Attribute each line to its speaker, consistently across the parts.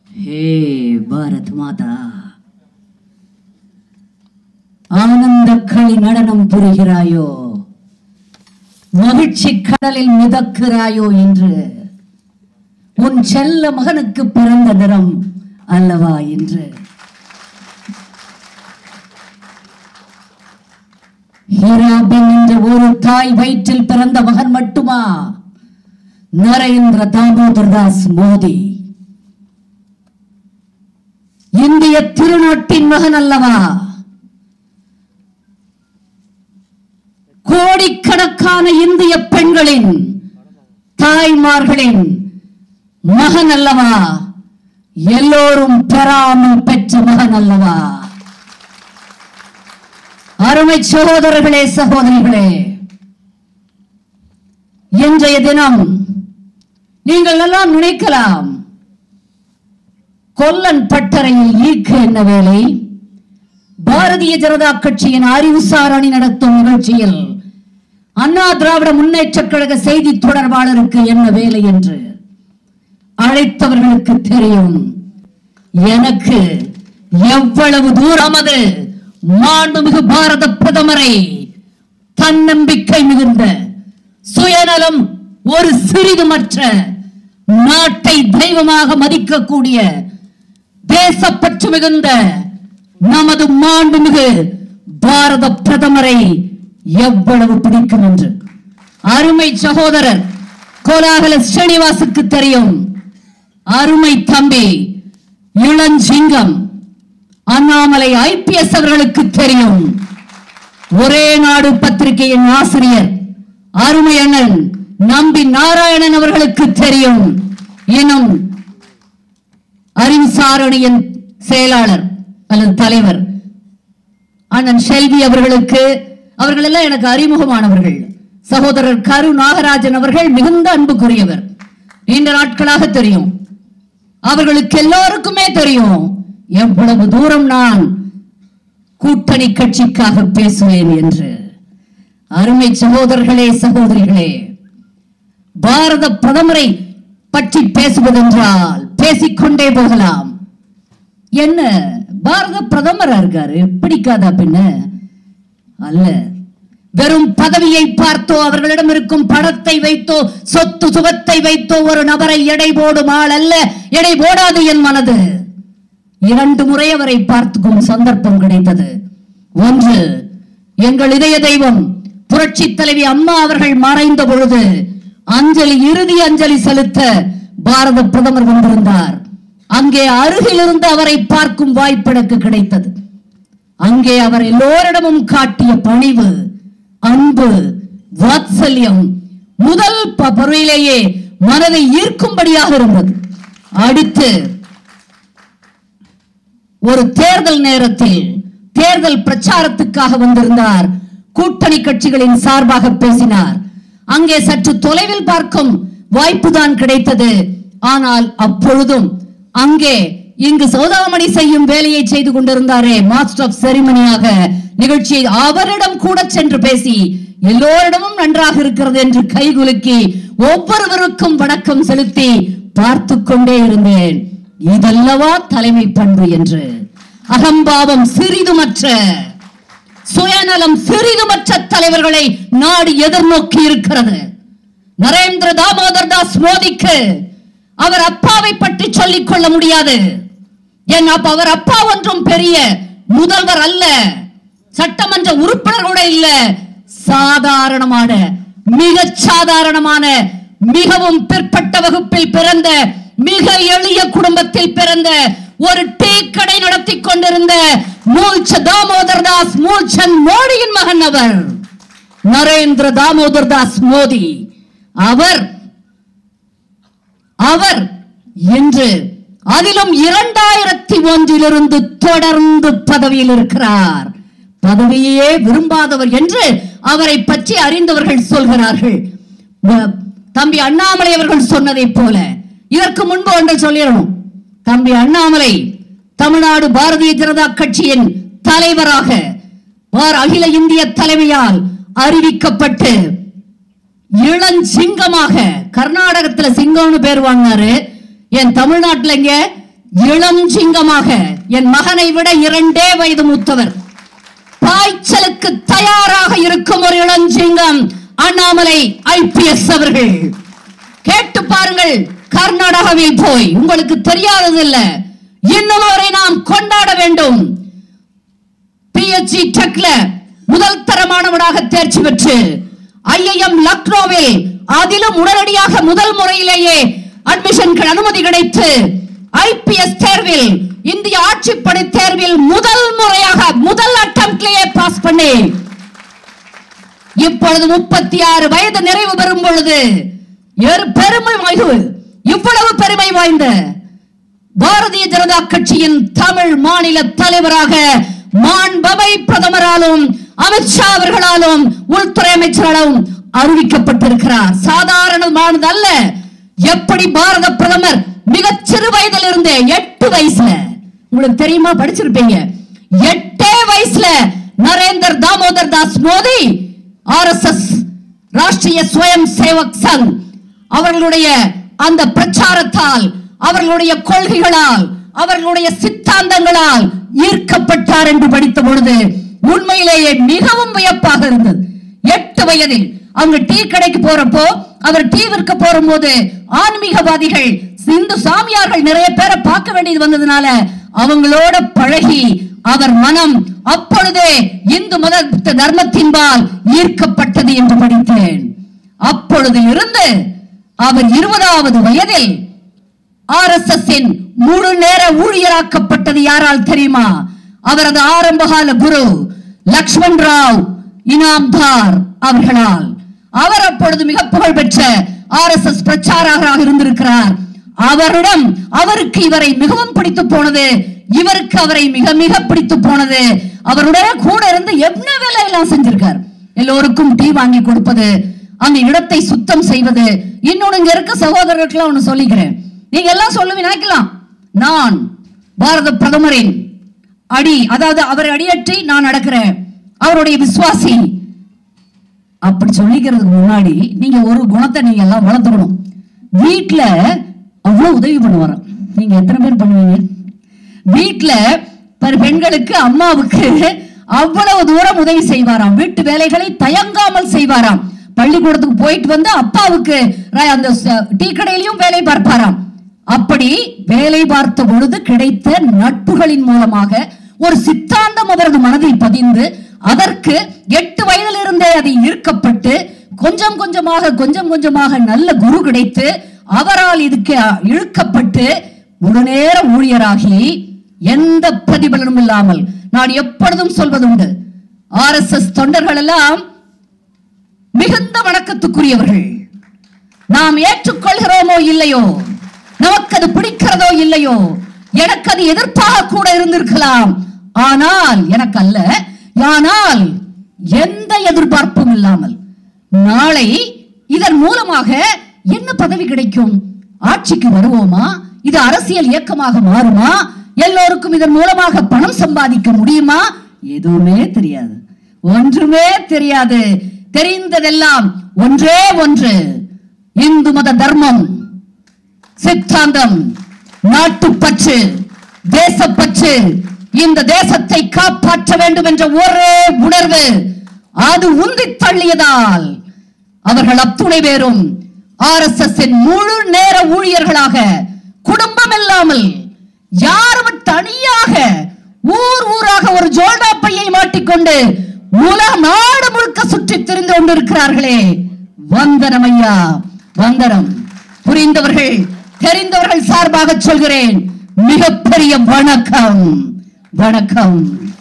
Speaker 1: ஹே பாரத் மாதா ஆனந்த களி நடனம் புரிகிறாயோ மகிழ்ச்சி கடலில் மிதக்கிறாயோ என்று உன் செல்ல மகனுக்கு பிறந்த நிறம் அல்லவா என்று ஹீராபின் என்ற ஒரு தாய் வயிற்றில் பிறந்த மகன் மட்டுமா நரேந்திர தாமோதர் தாஸ் மோடி இந்திய திருநாட்டின் மகன் அல்லவா கோடிக்கணக்கான இந்திய பெண்களின் தாய்மார்களின் மகன் அல்லவா எல்லோரும் பெறாமல் பெற்ற மகன் அல்லவா அருமை சகோதரர்களே சகோதரிகளே இன்றைய தினம் நீங்கள் எல்லாம் நினைக்கலாம் கொல்லன் பட்டறையில் ஈக்கு என்ன வேலை பாரதிய ஜனதா கட்சியின் அறிவுசார் அணி நடத்தும் நிகழ்ச்சியில் அண்ணா திராவிட முன்னேற்ற கழக செய்தி தொடர்பாளருக்கு என்ன வேலை என்று அழைத்தவர்களுக்கு தெரியும் எனக்கு எவ்வளவு தூரம் அது மாண்புமிகு பாரத பிரதமரை தன்னம்பிக்கை மிகுந்த சுயநலம் ஒரு சிறிதுமற்ற நாட்டை தெய்வமாக மதிக்கக்கூடிய தேசப்பற்று மிகுந்த நமது மாண்புமிகு பாரத பிரதமரை எவ்வளவு பிடிக்கும் என்று அருமை சகோதரர் கோலாகல ஸ்ரீனிவாசுக்கு தெரியும் அருமை தம்பி இளஞ்சிங்கம் அண்ணாமலை ஐபிஎஸ் அவர்களுக்கு தெரியும் ஒரே நாடு பத்திரிகையின் ஆசிரியர் அருமை அண்ணன் நம்பி நாராயணன் அவர்களுக்கு தெரியும் இன்னும் அறிவுசாரணியின் செயலாளர் அல்லது தலைவர் அண்ணன் செல்வி அவர்களுக்கு அவர்கள் எல்லாம் எனக்கு அறிமுகமானவர்கள் சகோதரர் கரு நாகராஜன் அவர்கள் மிகுந்த அன்புக்குரியவர் நீண்ட நாட்களாக தெரியும் அவர்களுக்கு எல்லோருக்குமே தெரியும் எவ்வளவு தூரம் நான் கூட்டணி கட்சிக்காக பேசுவேன் என்று அருமை சகோதரர்களே சகோதரிகளே பாரத பிரதமரை பற்றி பேசுவதென்றால் பேசிக்கொண்டே போகலாம் என்ன பாரத பிரதமரா இருக்காரு பிடிக்காதா பின்ன அல்ல வெறும் பதவியை பார்த்தோ அவர்களிடம் இருக்கும் பணத்தை வைத்தோ சொத்து சுகத்தை வைத்தோ ஒரு நபரை எடை போடும் ஆள் அல்ல எடை போடாது என் மனது இரண்டு முறை அவரை பார்த்துக்கும் சந்தர்ப்பம் கிடைத்தது ஒன்று எங்கள் இதய தெய்வம் புரட்சி தலைவி அம்மா அவர்கள் மறைந்த பொழுது அஞ்சலி இறுதி அஞ்சலி செலுத்த பாரத பிரதமர் வந்திருந்தார் அங்கே அருகில் இருந்து அவரை பார்க்கும் வாய்ப்பு எனக்கு கிடைத்தது அங்கே அவர் எல்லோரிடமும் காட்டிய பணிவு அன்பு வாத்சல்யம் முதல் ப- பருவிலேயே மனதை ஈர்க்கும்படியாக இருந்தது அடுத்து ஒரு தேர்தல் நேரத்தில் தேர்தல் பிரச்சாரத்துக்காக வந்திருந்தார் கூட்டணி கட்சிகளின் சார்பாக பேசினார் அங்கே சற்று தொலைவில் பார்க்கும் வாய்ப்புதான் கிடைத்தது ஆனால் அப்பொழுதும் அங்கே இங்கு சௌதாமணி செய்யும் வேலையை செய்து கொண்டிருந்தாரே மாஸ்டர் ஆஃப் செரிமனியாக நிகழ்ச்சியை அவரிடம் கூட சென்று பேசி எல்லோரிடமும் நன்றாக இருக்கிறது என்று கைகுலுக்கி ஒவ்வொருவருக்கும் வணக்கம் செலுத்தி பார்த்து கொண்டே இருந்தேன் இதல்லவா தலைமை பண்பு என்று அகம்பாவம் சிறிதுமற்ற சுயநலம் சிறிதுமற்ற தலைவர்களை நாடு எதிர்நோக்கி இருக்கிறது நரேந்திர தாமோதர் தாஸ் மோடிக்கு அவர் அப்பாவை பற்றி சொல்லிக் கொள்ள முடியாது என் அப்ப அவர் அப்பா ஒன்றும் பெரிய முதல்வர் அல்ல சட்டமன்ற உறுப்பினர் கூட இல்ல சாதாரணமான மிகச் சாதாரணமான மிகவும் பிற்பட்ட வகுப்பில் பிறந்த மிக எளிய குடும்பத்தில் பிறந்த ஒரு டீ கடை நடத்தி கொண்டிருந்த மூல்ச்ச தாமோதர் தாஸ் மூல்சந்த் மோடியின் மகன் அவர் நரேந்திர தாமோதர் தாஸ் மோடி அவர் அவர் இன்று அதிலும் இரண்டாயிரத்தி ஒன்றிலிருந்து தொடர்ந்து பதவியில் இருக்கிறார் பதவியே விரும்பாதவர் என்று அவரை பற்றி அறிந்தவர்கள் சொல்கிறார்கள் வ- தம்பி அண்ணாமலை அவர்கள் சொன்னதைப் போல இதற்கு முன்பு ஒன்றை சொல்லிடணும் தம்பி அண்ணாமலை தமிழ்நாடு பாரதிய ஜனதா கட்சியின் தலைவராக வார் அகில இந்திய தலைமையால் அறிவிக்கப்பட்டு இளஞ்சிங்கமாக கர்நாடகத்துல சிங்கம்னு பேர் வாங்கினாரு என் தமிழ்நாட்டுல இங்க இளம் சிங்கமாக என் மகனை விட இரண்டே வயது மூத்தவர் பாய்ச்சலுக்கு தயாராக இருக்கும் ஒரு இளஞ்சிங்கம் அண்ணாமலை ஐபிஎஸ் அவர்கள் கேட்டு பாருங்கள் கர்நாடகாவில் போய் உங்களுக்கு தெரியாததில்ல இன்னும் அவரை நாம் கொண்டாட வேண்டும் பிஎச்சி டெக்ல முதல் தரமானவனாக தேர்ச்சி பெற்று ஐஐஎம் லக்னோவில் அதிலும் உடனடியாக முதல் முறையிலேயே அட்மிஷன்கள் அனுமதி கிடைத்து ஐபிஎஸ் தேர்வில் இந்திய ஆட்சிப்படை தேர்வில் முதல் முறையாக முதல் அட்டம்ப்ட்லயே பாஸ் பண்ணி இப்பொழுது முப்பத்தி ஆறு வயது நிறைவு பெறும் பொழுது ஒரு பெருமை வாய்வு இவ்வளவு பெருமை வாய்ந்த பாரதிய ஜனதா கட்சியின் தமிழ் மாநில தலைவராக மாண்பவை பிரதமராலும் அமித்ஷா அவர்களாலும் உள்துறை அமைச்சராலும் அறிவிக்கப்பட்டிருக்கிறார் சாதாரணமானது அல்ல எப்படி பாரத பிரதமர் மிகச் சிறு வயதில் இருந்தே எட்டு வயசுல உங்களுக்கு தெரியுமா படிச்சிருப்பீங்க எட்டே வயசுல நரேந்தர் தாமோதர் தாஸ் மோடி ஆர்எஸ்எஸ் ராஷ்டிரிய ஸ்வயம் சேவக் சங் அவர்களுடைய அந்த பிரச்சாரத்தால் அவர்களுடைய கொள்கைகளால் அவர்களுடைய சித்தாந்தங்களால் ஈர்க்கப்பட்டார் என்று படித்த பொழுது உண்மையிலேயே மிகவும் வியப்பாக இருந்தது எட்டு வயதில் அவங்க டீ கடைக்கு போறப்போ அவர் டீ விற்க போகும்போது ஆன்மீகவாதிகள் இந்து சாமியார்கள் நிறைய பேரை பார்க்க வேண்டியது வந்ததுனால அவங்களோட பழகி அவர் மனம் அப்பொழுதே இந்து மத தர்மத்தின்பால் ஈர்க்கப்பட்டது என்று படித்தேன் அப்பொழுது இருந்து அவர் இருபதாவது வயதில் ஆர்எஸ்எஸ் முழு நேர ஊழியராக்கப்பட்டது யாரால் தெரியுமா அவரது ஆரம்பகால குரு லக்ஷ்மண் ராவ் இனாம்தார் அவர்களால் அவர் அப்பொழுது மிக புகழ் பெற்ற ஆர்எஸ்எஸ் பிரச்சாரகராக இருந்திருக்கிறார் அவரிடம் அவருக்கு இவரை மிகவும் பிடித்து போனது இவருக்கு அவரை மிக மிக பிடித்து போனது அவருடைய கூட இருந்து என்ன வேலையெல்லாம் செஞ்சிருக்கார் எல்லோருக்கும் டீ வாங்கி கொடுப்பது அந்த இடத்தை சுத்தம் செய்வது இன்னொன்னு இங்க இருக்க சகோதரர்களுக்கு ஒண்ணு சொல்லிக்கிறேன் நீங்க எல்லாம் சொல்லுவீங்க நினைக்கலாம் நான் பாரத பிரதமரின் அடி அதாவது அவரை அடியற்றி நான் நடக்கிறேன் அவருடைய விசுவாசி அப்படி சொல்லிக்கிறதுக்கு முன்னாடி நீங்க ஒரு குணத்தை நீங்க எல்லாம் வளர்த்துக்கணும் வீட்ல அவ்வளவு உதவி பண்ணுவாராம் நீங்க எத்தனை பேர் பண்ணுவீங்க வீட்ல பல பெண்களுக்கு அம்மாவுக்கு அவ்வளவு தூரம் உதவி செய்வாராம் வீட்டு வேலைகளை தயங்காமல் செய்வாராம் பள்ளிக்கூடத்துக்கு போயிட்டு வந்து அப்பாவுக்கு ர- அந்த ச- டீ கடையிலையும் வேலை பார்ப்பாராம் அப்படி வேலை பார்த்த பொழுது கிடைத்த நட்புகளின் மூலமாக ஒரு சித்தாந்தம் அவரது மனதில் பதிந்து அதற்கு எட்டு வயதிலிருந்தே அதை ஈர்க்கப்பட்டு கொஞ்சம் கொஞ்சமாக கொஞ்சம் கொஞ்சமாக நல்ல குரு கிடைத்து அவரால் இதுக்கு இழுக்கப்பட்டு முழுநேர ஊழியராகி எந்த பிரதிபலனும் இல்லாமல் நான் எப்பொழுதும் சொல்வதுண்டு ஆர்எஸ்எஸ் தொண்டர்கள் எல்லாம் மிகுந்த வணக்கத்துக்குரியவர்கள் நாம் ஏற்றுக்கொள்கிறோமோ இல்லையோ நமக்கு அது பிடிக்கிறதோ இல்லையோ எனக்கு அது எதிர்ப்பாக கூட இருந்திருக்கலாம் ஆனால் எனக்கு அல்ல ஆனால் எந்த எதிர்பார்ப்பும் இல்லாமல் நாளை இதன் மூலமாக என்ன பதவி கிடைக்கும் ஆட்சிக்கு வருவோமா இது அரசியல் இயக்கமாக மாறுமா எல்லோருக்கும் இதன் மூலமாக பணம் சம்பாதிக்க முடியுமா எதுவுமே தெரியாது ஒன்றுமே தெரியாது தெரிந்ததெல்லாம் ஒன்றே ஒன்று இந்து மத தர்மம் சித்தாந்தம் நாட்டுப்பற்று தேசப்பற்று இந்த தேசத்தை காப்பாற்ற வேண்டும் என்ற ஒரே உணர்வு அது உந்தித் தள்ளியதால் அவர்கள் அத்துணை பேரும் ஆர்எஸ்எஸ் முழு நேர ஊழியர்களாக குடும்பம் இல்லாமல் யாரும் தனியாக ஊர் ஊராக ஒரு ஜோல்டா பையை மாட்டிக்கொண்டு உலக நாடு முழுக்க சுற்றி திரிந்து கொண்டிருக்கிறார்களே வந்தனம் ஐயா வந்தனம் புரிந்தவர்கள் தெரிந்தவர்கள் சார்பாக சொல்கிறேன் மிகப்பெரிய வணக்கம் வணக்கம்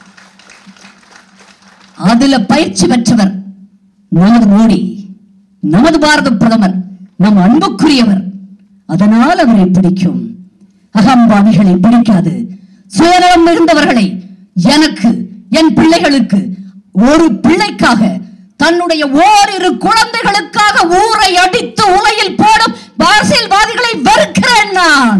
Speaker 1: அதுல பயிற்சி பெற்றவர் நமது மோடி நமது பாரத பிரதமர் நம் அன்புக்குரியவர் அதனால் அவரை பிடிக்கும் அகம்பாவிகளை பிடிக்காது சுயநலம் மிகுந்தவர்களை எனக்கு என் பிள்ளைகளுக்கு ஒரு பிள்ளைக்காக தன்னுடைய ஓரிரு குழந்தைகளுக்காக ஊரை அடித்து உலையில் போடும் அரசியல்வாதிகளை வெறுக்கிறேன் நான்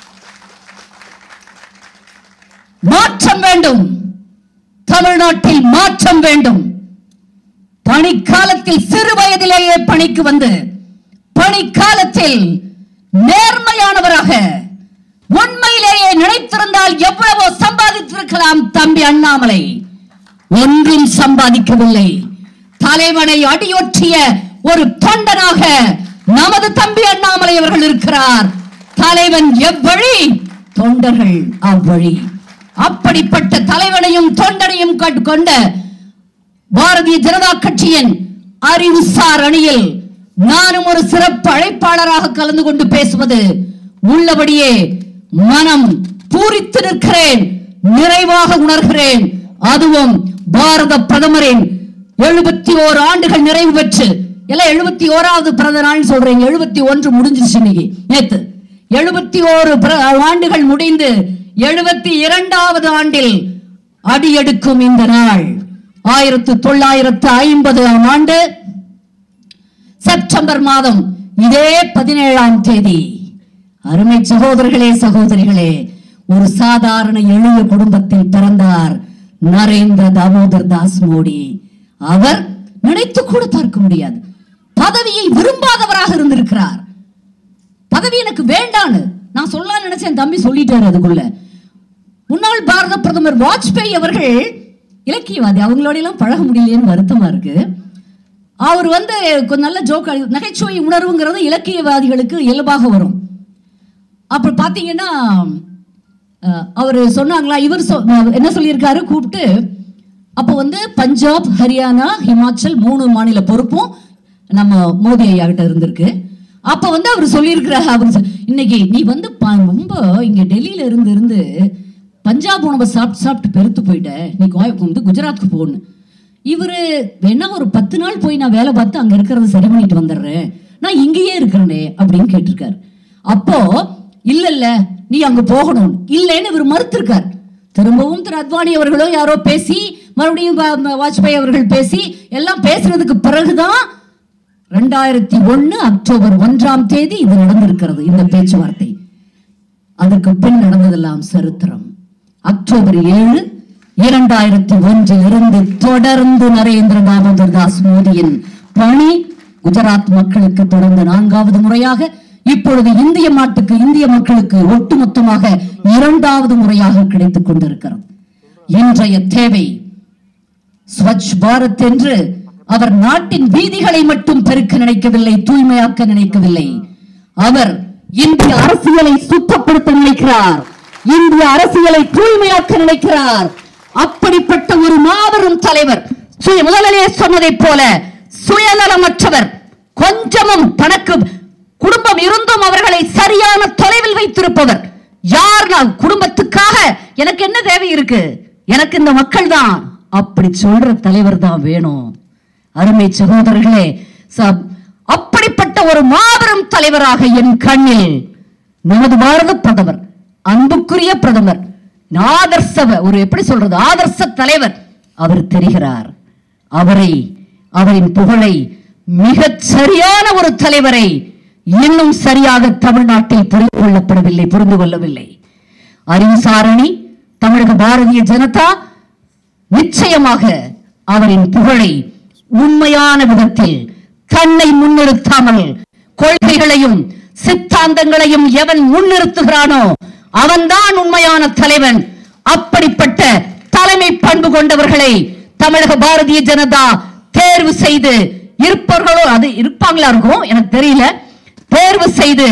Speaker 1: மாற்றம் வேண்டும் தமிழ்நாட்டில் மாற்றம் வேண்டும் பணிக்காலத்தில் சிறு வயதிலேயே பணிக்கு வந்து பணிக்காலத்தில் நேர்மையானவராக உண்மையிலேயே நினைத்திருந்தால் எவ்வளவோ சம்பாதித்திருக்கலாம் தம்பி அண்ணாமலை ஒன்றும் சம்பாதிக்கவில்லை தலைவனை அடியொற்றிய ஒரு தொண்டனாக நமது தம்பி அண்ணாமலை அவர்கள் இருக்கிறார் தலைவன் எவ்வழி தொண்டர்கள் அவ்வழி அப்படிப்பட்ட தலைவனையும் தொண்டனையும் கண்டு- கொண்ட பாரதிய ஜனதா கட்சியின் அறிவுசார் அணியில் நானும் ஒரு சிறப்பு அழைப்பாளராக கலந்து கொண்டு பேசுவது உள்ளபடியே மனம் பூரித்து நிற்கிறேன் நிறைவாக உணர்கிறேன் அதுவும் பாரத பிரதமரின் எழுபத்தி ஓரு ஆண்டுகள் நிறைவு பெற்று எல்லாம் எழுபத்தி ஓராவது பிறந்த நாள் சொல்றேன் எழுபத்தி ஒன்று முடிஞ்சிருச்சு இன்னைக்கு நேத்து எழுபத்தி ஓரு பிற- ஆண்டுகள் முடிந்து எழுபத்தி இரண்டாவது ஆண்டில் அடியெடுக்கும் இந்த நாள் ஆயிரத்து தொள்ளாயிரத்து ஐம்பதாம் ஆண்டு செப்டம்பர் மாதம் இதே பதினேழாம் தேதி அருமை சகோதரர்களே சகோதரிகளே ஒரு சாதாரண எளிய குடும்பத்தில் பிறந்தார் நரேந்திர தாமோதர் தாஸ் மோடி அவர் நினைத்து கூட பார்க்க முடியாது பதவியை விரும்பாதவராக இருந்திருக்கிறார் பதவி எனக்கு வேண்டான்னு நான் சொல்லலாம் நினைச்சேன் தம்பி சொல்லிட்டாரு அதுக்குள்ள முன்னாள் பாரத பிரதமர் வாஜ்பாய் அவர்கள் இலக்கியவாதி அவங்களோட எல்லாம் பழக முடியலையேன்னு வருத்தமா இருக்கு அவர் வந்து கொஞ்சம் நல்ல ஜோக் நகைச்சுவை உணர்வுங்கிறது இலக்கியவாதிகளுக்கு இயல்பாக வரும் அப்புறம் பார்த்தீங்கன்னா அவர் சொன்னாங்களா இவர் சொ- என்ன சொல்லியிருக்காரு கூப்பிட்டு அப்போ வந்து பஞ்சாப் ஹரியானா ஹிமாச்சல் மூணு மாநில பொறுப்பும் நம்ம மோடி ஐயா கிட்ட இருந்திருக்கு அப்போ வந்து அவர் சொல்லியிருக்கிறார் அவர் சொ- இன்னைக்கு நீ வந்து ப- ரொம்ப இங்க டெல்லியில இருந்து இருந்து பஞ்சாப் உணவை சாப்பிட்டு சாப்பிட்டு பெருத்து போயிட்ட நீ கோய வந்து குஜராத்துக்கு போகணும் இவரு வேணா ஒரு பத்து நாள் போய் நான் வேலை பார்த்து அங்க இருக்கிறத சரி பண்ணிட்டு வந்துடுறேன் நான் இங்கேயே இருக்கிறேனே அப்படின்னு கேட்டிருக்காரு அப்போ இல்ல இல்ல நீ அங்க போகணும் இல்லைன்னு இவர் மறுத்திருக்கார் திரும்பவும் திரு அத்வானி அவர்களோ யாரோ பேசி மறுபடியும் வா- வா- வாஜ்பாய் அவர்கள் பேசி எல்லாம் பேசுறதுக்கு பிறகுதான் ரெண்டாயிரத்தி ஒண்ணு அக்டோபர் ஒன்றாம் தேதி இது நடந்திருக்கிறது இந்த பேச்சுவார்த்தை அதுக்கு பின் நடந்ததெல்லாம் சரித்திரம் அக்டோபர் ஏழு இரண்டாயிரத்தி ஒன்றில் இருந்து தொடர்ந்து நரேந்திர தாமோதர் தாஸ் மோடியின் பணி குஜராத் மக்களுக்கு தொடர்ந்து நான்காவது முறையாக இப்பொழுது இந்திய நாட்டுக்கு இந்திய மக்களுக்கு ஒட்டுமொத்தமாக இரண்டாவது முறையாக கிடைத்துக் கொண்டிருக்கிறது இன்றைய தேவை ஸ்வச் பாரத் என்று அவர் நாட்டின் வீதிகளை மட்டும் பெருக்க நினைக்கவில்லை தூய்மையாக்க நினைக்கவில்லை அவர் இந்திய அரசியலை சுத்தப்படுத்த நினைக்கிறார் இந்திய அரசியலை தூய்மையாக்க நினைக்கிறார் அப்படிப்பட்ட ஒரு மாபெரும் தலைவர் சுய முதலிலே சொன்னதைப் போல சுயநலமற்றவர் கொஞ்சமும் தனக்கு குடும்பம் இருந்தும் அவர்களை சரியான தொலைவில் வைத்திருப்பவர் யார் நான் குடும்பத்துக்காக எனக்கு என்ன தேவை இருக்கு எனக்கு இந்த மக்கள் தான் அப்படி சொல்ற தலைவர் தான் வேணும் அருமை சகோதரர்களே ச- அப்படிப்பட்ட ஒரு மாபெரும் தலைவராக என் கண்ணில் நமது பாரத பிரதமர் அன்புக்குரிய பிரதமர் ஆதர்சவ ஒரு எப்படி சொல்றது ஆதர்ச தலைவர் அவர் தெரிகிறார் அவரை அவரின் புகழை மிகச் சரியான ஒரு தலைவரை இன்னும் சரியாக தமிழ்நாட்டில் புரிந்து கொள்ளப்படவில்லை புரிந்து கொள்ளவில்லை அறிவுசாரணி தமிழக பாரதிய ஜனதா நிச்சயமாக அவரின் புகழை உண்மையான விதத்தில் தன்னை முன்னிறுத்தாமல் கொள்கைகளையும் சித்தாந்தங்களையும் எவன் முன்னிறுத்துகிறானோ அவன்தான் உண்மையான தலைவன் அப்படிப்பட்ட தலைமை பண்பு கொண்டவர்களை தமிழக பாரதிய ஜனதா தேர்வு செய்து இருப்பவர்களோ அது இருப்பாங்களா இருக்கும் எனக்கு தெரியல தேர்வு செய்து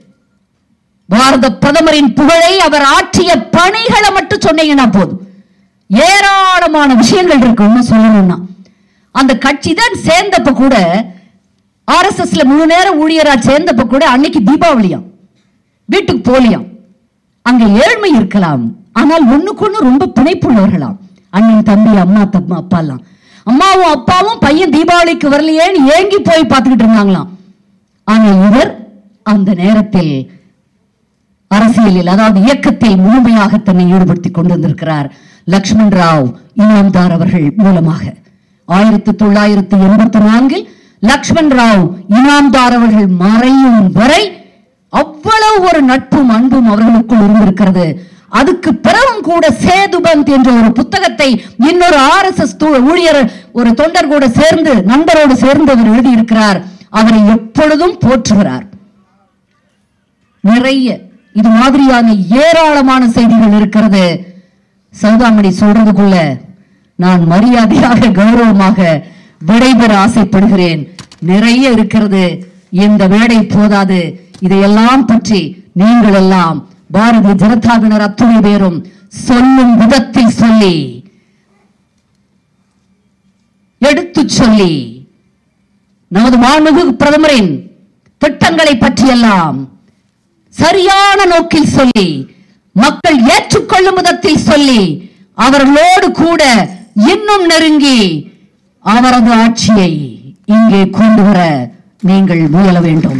Speaker 1: பாரத பிரதமரின் புகழை அவர் ஆற்றிய பணிகளை மட்டும் சொன்னீங்கன்னா போதும் ஏராளமான விஷயங்கள் இருக்கு இன்னும் சொல்லணும்னா அந்த கட்சி தான் சேர்ந்தப்ப கூட ஆர்எஸ்எஸ்ல முழு நேர ஊழியரா சேர்ந்தப்ப கூட அன்னைக்கு தீபாவளியாம் வீட்டுக்கு போலியாம் அங்க ஏழ்மை இருக்கலாம் ஆனால் ஒண்ணுக்கொண்ணு ரொம்ப பிணைப்புள்ளவர்களாம் அண்ணன் தம்பி அம்மா தப்பா அப்பா எல்லாம் அம்மாவும் அப்பாவும் பையன் தீபாவளிக்கு வரலையேன்னு ஏங்கி போய் பார்த்துக்கிட்டு இருந்தாங்களாம் ஆனா இவர் அந்த நேரத்தில் அரசியலில் அதாவது இயக்கத்தில் முழுமையாக தன்னை ஈடுபடுத்திக் கொண்டிருந்திருக்கிறார் லக்ஷ்மண் ராவ் இனாம்தார் அவர்கள் மூலமாக ஆயிரத்தி தொள்ளாயிரத்தி எண்பத்தி நான்கில் லக்ஷ்மண் ராவ் இனாம்தார் அவர்கள் மறையும் வரை அவ்வளவு ஒரு நட்பும் அன்பும் அவர்களுக்குள் இருந்திருக்கிறது அதுக்கு பிறகும் கூட சேதுபந்த் என்ற ஒரு புத்தகத்தை இன்னொரு ஆர் எஸ் எஸ் ஊழியர் ஒரு தொண்டர் கூட சேர்ந்து நண்பரோடு சேர்ந்து அவர் எழுதியிருக்கிறார் அவரை எப்பொழுதும் போற்றுகிறார் நிறைய இது மாதிரியான ஏராளமான செய்திகள் இருக்கிறது சௌதாமணி சொல்றதுக்குள்ள நான் மரியாதையாக கௌரவமாக விடைபெற ஆசைப்படுகிறேன் நிறைய இருக்கிறது இந்த வேடை போதாது இதையெல்லாம் பற்றி நீங்கள் எல்லாம் பாரதிய ஜனதாவினர் அத்துணை பேரும் சொல்லும் விதத்தில் சொல்லி எடுத்துச் சொல்லி நமது மாண்புமிகு பிரதமரின் திட்டங்களை பற்றியெல்லாம் சரியான நோக்கில் சொல்லி மக்கள் ஏற்றுக்கொள்ளும் விதத்தில் சொல்லி அவர்களோடு கூட இன்னும் நெருங்கி அவரது ஆட்சியை இங்கே கொண்டு வர நீங்கள் முயல வேண்டும்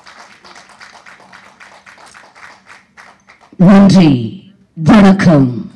Speaker 1: நன்றி வணக்கம்